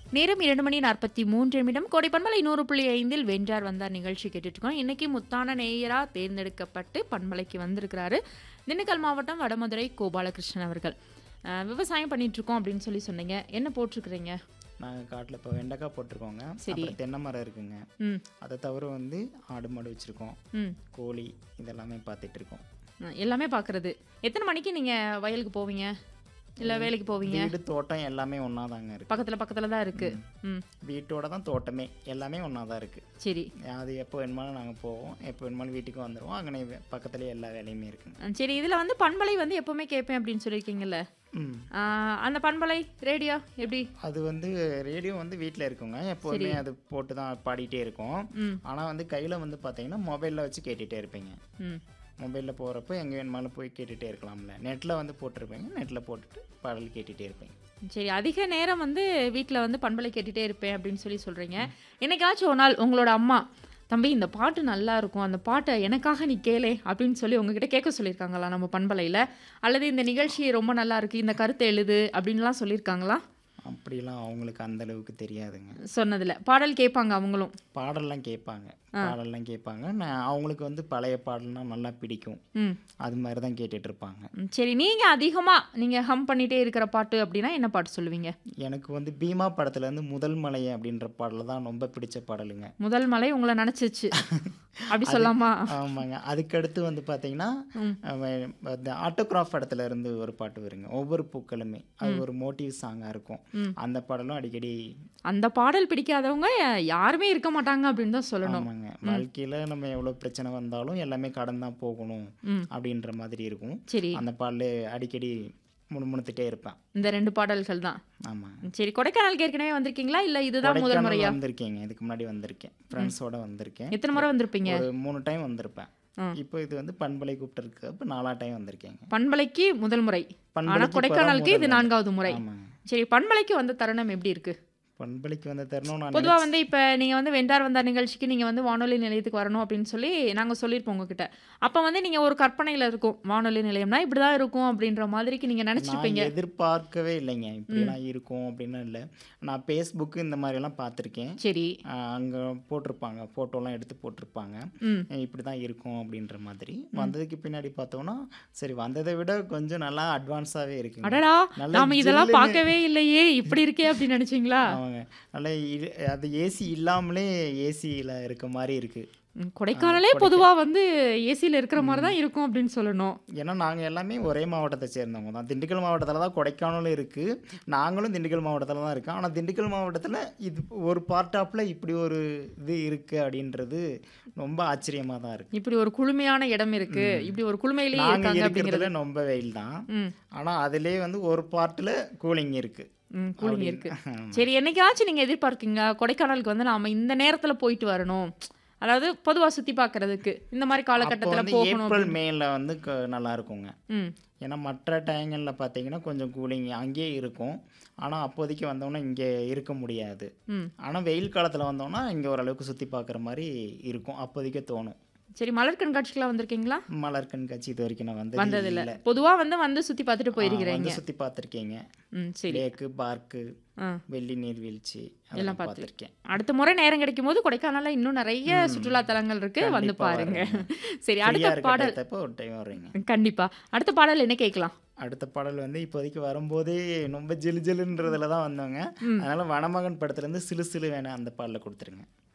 நேரம் இரண்டு மணி நாற்பத்தி மூன்று நிமிடம் கோடை பண்பலை நூறு புள்ளி ஐந்தில் வென்றார் வந்தார் நிகழ்ச்சி கேட்டுட்டு இருக்கோம் இன்னைக்கு முத்தான நேயரா தேர்ந்தெடுக்கப்பட்டு பண்பலைக்கு வந்திருக்கிறாரு திண்டுக்கல் மாவட்டம் வடமதுரை கோபாலகிருஷ்ணன் அவர்கள் அஹ், விவசாயம் பண்ணிட்டு இருக்கோம் அப்படின்னு சொல்லி சொன்னீங்க என்ன போட்டிருக்கிறீங்க நாங்கள் காட்டில் இப்போ வெண்டைக்காய் போட்டிருக்கோங்க சரி. அப்புறம் தென்னை மரம் இருக்குங்க ம் அதை தவிர வந்து ஆடு மாடு வச்சுருக்கோம் ம் கோழி இதெல்லாமே பார்த்துட்டு இருக்கோம் அஹ், எல்லாமே பார்க்கறது எத்தனை மணிக்கு நீங்க வயலுக்கு போவீங்க இல்ல வேலைக்கு போவீங்க வீடு தோட்டம் எல்லாமே ஒன்றா தாங்க இருக்கு பக்கத்துல பக்கத்துல தான் இருக்கு ம் வீட்டோட தான் தோட்டமே எல்லாமே ஒன்றா தான் இருக்குது சரி அது எப்போ வேணுமாலும் நாங்கள் போவோம் எப்போ வேணுமாலும் வீட்டுக்கு வந்துடுவோம் அங்கே பக்கத்துலேயே எல்லா வேலையுமே இருக்குங்க அஹ், சரி இதுல வந்து பண்பலை வந்து எப்பவுமே கேட்பேன் அப்படின்னு சொல்லியிருக்கீங்கல்ல ம் ஆஹ் அந்த பண்பலை ரேடியோ எப்படி அது வந்து ரேடியோ வந்து வீட்டில் இருக்குங்க எப்போதுமே அது போட்டு தான் பாடிட்டே இருக்கோம் ம் ஆனால் வந்து கையில் வந்து பார்த்தீங்கன்னா மொபைலில் வச்சு கேட்டுகிட்டே இருப்பீங்க ம் மொபைலில் போகிறப்ப எங்கே வேணுமாலும் போய் கேட்டுகிட்டே இருக்கலாம்ல நெட்டில் வந்து போட்டிருப்பேங்க நெட்டில் போட்டுட்டு பாடல் கேட்டுகிட்டே இருப்பேங்க சரி அதிக நேரம் வந்து வீட்டில் வந்து பண்பலை கேட்டுட்டே இருப்பேன் அப்படின்னு சொல்லி சொல்கிறீங்க என்னைக்காச்சும் ஒரு நாள் உங்களோட அம்மா தம்பி இந்த பாட்டு நல்லா இருக்கும் அந்த பாட்டை எனக்காக நீ கேளே அப்படின்னு சொல்லி உங்ககிட்ட கேட்க சொல்லியிருக்காங்களா நம்ம பண்பலையில் அல்லது இந்த நிகழ்ச்சி ரொம்ப நல்லா இருக்கு இந்த கருத்தை எழுது அப்படின்லாம் சொல்லியிருக்காங்களா அப்படிலாம் அவங்களுக்கு அந்த அளவுக்கு தெரியாதுங்க சொன்னதில்ல பாடல் கேட்பாங்க அவங்களும் பாடல்லாம் கேட்பாங்க பாடல்லாம் கேட்பாங்க நான் அவங்களுக்கு வந்து பழைய பாடல்னா நல்லா பிடிக்கும் ம் அது மாதிரி தான் கேட்டுட்டு இருப்பாங்க ம், சரி நீங்கள் அதிகமாக நீங்கள் ஹம் பண்ணிகிட்டே இருக்கிற பாட்டு அப்படின்னா என்ன பாட்டு சொல்லுவீங்க எனக்கு வந்து பீமா படத்துலேருந்து முதல் மலை அப்படின்ற பாடல் தான் ரொம்ப பிடிச்ச பாடலுங்க முதல் மலை உங்களை நினச்சிச்சு அப்படி சொல்லாமா ஆமாங்க அதுக்கடுத்து வந்து பார்த்தீங்கன்னா அவன் இந்த ஆட்டோகிராஃப் படத்துல இருந்து ஒரு பாட்டு வருங்க ஒவ்வொரு பூக்களுமே அது ஒரு மோட்டிவ் சாங்காக இருக்கும் அந்த பாடலும் அடிக்கடி அந்த பாடல் பிடிக்காதவங்க யாருமே இருக்க மாட்டாங்க அப்படின்னு தான் சொல்லணும் ஆமாங்க வாழ்க்கையில் நம்ம எவ்வளோ பிரச்சனை வந்தாலும் எல்லாமே கடன் தான் போகணும் ம். அப்படின்ற மாதிரி இருக்கும் சரி அந்த பாடல் அடிக்கடி முணுமுணுத்துட்டே இருப்பேன் இந்த ரெண்டு பாடல்கள் தான் ஆமாங்க சரி கொடைக்கானலுக்கு ஏற்கனவே வந்திருக்கீங்களா இல்ல இதுதான் முதல் கொடைக்கானல் முறையா வந்திருக்கேங்க இதுக்கு முன்னாடி வந்திருக்கேன் ஃப்ரெண்ட்ஸோட வந்திருக்கேன் எத்தனை முறை வந்திருப்பீங்க ஒரு மூணு டைம் வந்திருப்பேன் ம். இப்போ இது வந்து பண்பலை கூப்பிட்டு அப்போ நாலா டைம் வந்திருக்கேங்க பண்பலைக்கு முதல் முறை ஆனா பண்பலைக்கு கொடைக்கானலுக்கு இது இப்பதான் நான்காவது முறை ஆமாங்க சரி பண்பலைக்கு வந்த தருணம் எப்படி இருக்கு பண்பலைக்கு வந்த தருணம் நான் பொதுவா வந்து இப்ப நீங்க வந்து வெண்டார் வந்தார் நிகழ்ச்சிக்கு நீங்க வந்து வானொலி நிலையத்துக்கு வரணும் அப்படின்னு சொல்லி நாங்க சொல்லியிருப்போம் உங்ககிட்ட அப்ப வந்து நீங்க ஒரு கற்பனையில இருக்கும் வானொலி நிலையம்னா இப்படிதான் இருக்கும் அப்படின்ற மாதிரிக்கு நீங்க நினைச்சிருப்பீங்க நான் எதிர்பார்க்கவே இல்லைங்க இப்படிலாம் இருக்கும் அப்படின்னு இல்லை நான் ஃபேஸ்புக்கு இந்த மாதிரிலாம் பார்த்துருக்கேன் சரி அங்கே போட்டிருப்பாங்க ஃபோட்டோலாம் எடுத்து போட்டிருப்பாங்க ம் இப்படி தான் இருக்கும் அப்படின்ற மாதிரி வந்ததுக்கு பின்னாடி பார்த்தோம்னா சரி வந்ததை விட கொஞ்சம் நல்லா அட்வான்ஸாகவே இருக்குங்க அடடா நல்லா நாம இதெல்லாம் ஜில்லுன்னு- பார்க்கவே இல்லையே இப்படி இருக்கே அப்படின்னு நினைச்சீங்களா ஆமாங்க நல்லா இரு- அது ஏசி இல்லாமலே ஏசியில் இருக்க மாதிரி இருக்கு ம், கொடைக்கானலே பொதுவா வந்து ஏசியில் இருக்கிற மாதிரி தான் இருக்கும் அப்படின்னு சொல்லணும் ஏன்னா நாங்கள் எல்லாமே ஒரே மாவட்டத்தை சேர்ந்தவங்க தான் திண்டுக்கல் மாவட்டத்தில் தான் கொடைக்கானலும் இருக்குது நாங்களும் திண்டுக்கல் மாவட்டத்தில் தான் இருக்கோம் ஆனால் திண்டுக்கல் மாவட்டத்தில் இது ஒரு பார்ட் ஆஃப்ல இப்படி ஒரு இது இருக்குது அப்படின்றது ரொம்ப ஆச்சரியமாக தான் இருக்குது இப்படி ஒரு குளுமையான இடம் இருக்கு இப்படி ஒரு குளுமையிலேயே நாங்கள் இருக்காங்க அப்படிங்கிறது இருக்கிறதுல ரொம்ப வெயில் தான் ம் ஆனால் அதுலேயே வந்து ஒரு பார்ட்டில் கூலிங் இருக்குது ம் கூலிங் இருக்கு சரி என்னைக்காச்சும் நீங்க எதிர்பார்க்கீங்க கொடைக்கானலுக்கு வந்து நாம இந்த நேரத்துல போயிட்டு வரணும் அதாவது பொதுவா சுத்தி பார்க்கிறதுக்கு இந்த மாதிரி அப்போ காலகட்டத்துல வந்து போகணும் ஏப்ரல் மேல வந்து க- நல்லா இருக்குங்க ம் ஏன்னா மற்ற டைங்களில் பார்த்தீங்கன்னா கொஞ்சம் கூலிங் அங்கேயே இருக்கும் ஆனால் அப்போதைக்கு வந்தோன்னா இங்கே இருக்க முடியாது ம் ஆனால் வெயில் காலத்தில் வந்தோம்னா இங்கே ஓரளவுக்கு சுற்றி பார்க்குற மாதிரி இருக்கும் அப்போதைக்கே தோணும் சரி மலர் கண்காட்சிக்கெல்லாம் வந்திருக்கீங்களா மலர் கண்காட்சி இது வரைக்கும் நான் வந்தது வந்ததில்ல இல்லை பொதுவா வந்து வந்து சுத்தி பார்த்துட்டு போயிருக்கிறீங்க வந்து சுற்றி பார்த்துருக்கீங்க ம் சரி லேக்கு பார்க்கு ஆ வெள்ளி நீர்வீழ்ச்சி எல்லாம் அதெல்லாம் பார்த்து- பார்த்துருக்கேன் அடுத்த முறை நேரம் கிடைக்கும் போது கொடைக்கானல்ல இன்னும் நிறைய சுற்றுலா தலங்கள் இருக்கு வந்து கண்டிப்பா பாருங்க சரி ஃப்ரீயாக அடுத்த இருக்க பாடல் டயத்தப்போ ஒரு டைம் வர்றீங்க கண்டிப்பா அடுத்த பாடல் என்ன கேட்கலாம் அடுத்த பாடல் வந்து இப்போதைக்கு வரும்போதே ரொம்ப ஜிலு ஜிலுன்றதுல தான் வந்தோங்க அதனால வனமகன் படத்துலேருந்து சிலு சிலு வேணாம் அந்த பாடலை கொடுத்துருங்க